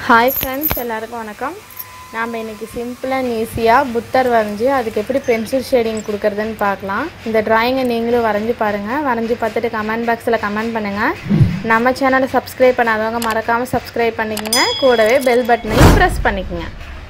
hi friends எல்லாருக்கும் வணக்கம் நாம் இன்றைக்கி சிம்பிள் அண்ட் ஈஸியாக புத்தர் வரைஞ்சி அதுக்கு எப்படி பென்சில் ஷேடிங் கொடுக்குறதுன்னு பார்க்கலாம் இந்த ட்ராயிங்கை நீங்களும் வரைஞ்சி பாருங்கள் வரைஞ்சி பார்த்துட்டு கமெண்ட் பாக்ஸில் கமெண்ட் பண்ணுங்கள் நம்ம சேனலை சப்ஸ்கிரைப் பண்ணாதவங்க மறக்காமல் சப்ஸ்கிரைப் பண்ணிக்கோங்க கூடவே பெல் பட்டனையும் ப்ரெஸ் பண்ணிக்கோங்க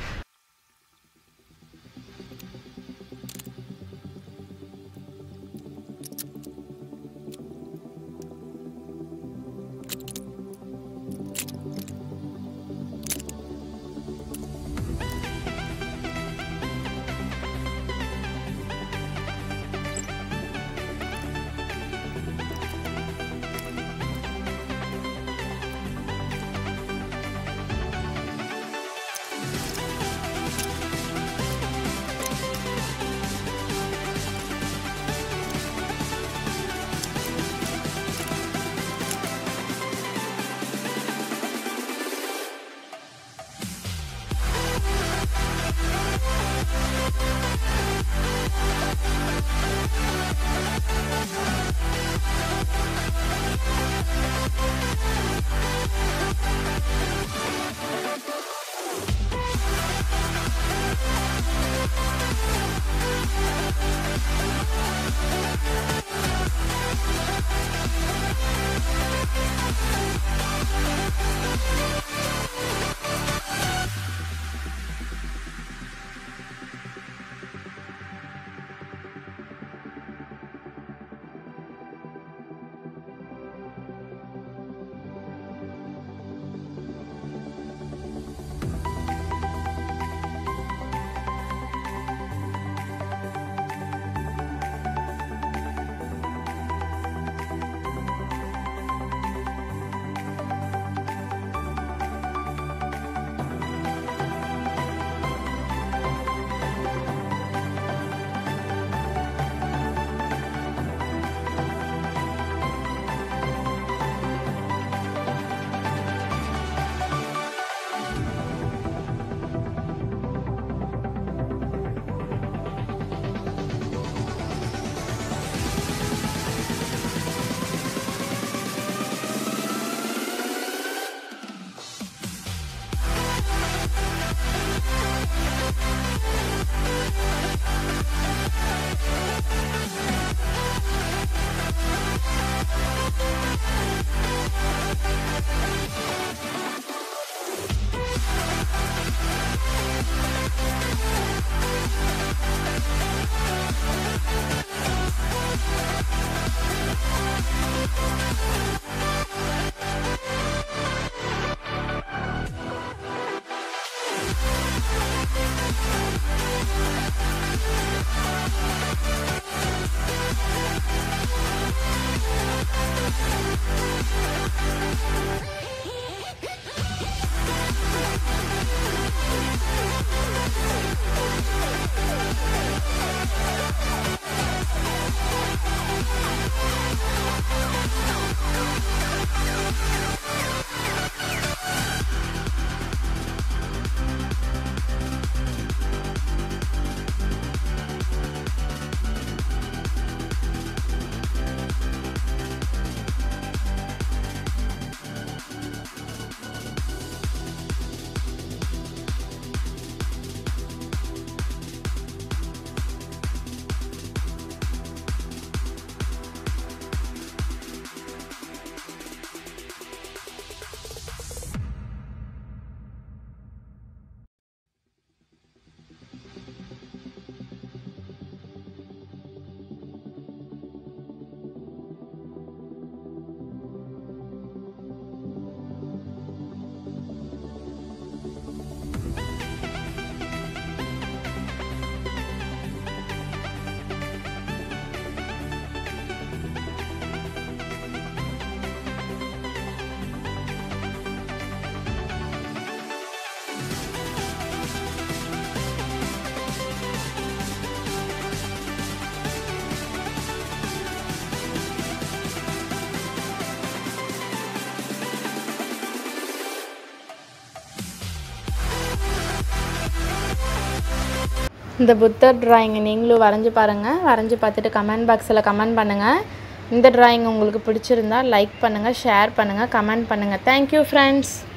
இந்த புத்தர் டிராயிங்கை நீங்களும் வரைஞ்சி பாருங்கள் வரைஞ்சி பார்த்துட்டு கமெண்ட் பாக்ஸில் கமெண்ட் பண்ணுங்கள் இந்த டிராயிங் உங்களுக்கு பிடிச்சிருந்தா லைக் பண்ணுங்கள் ஷேர் பண்ணுங்கள் கமெண்ட் பண்ணுங்கள் தேங்க்யூ ஃப்ரெண்ட்ஸ்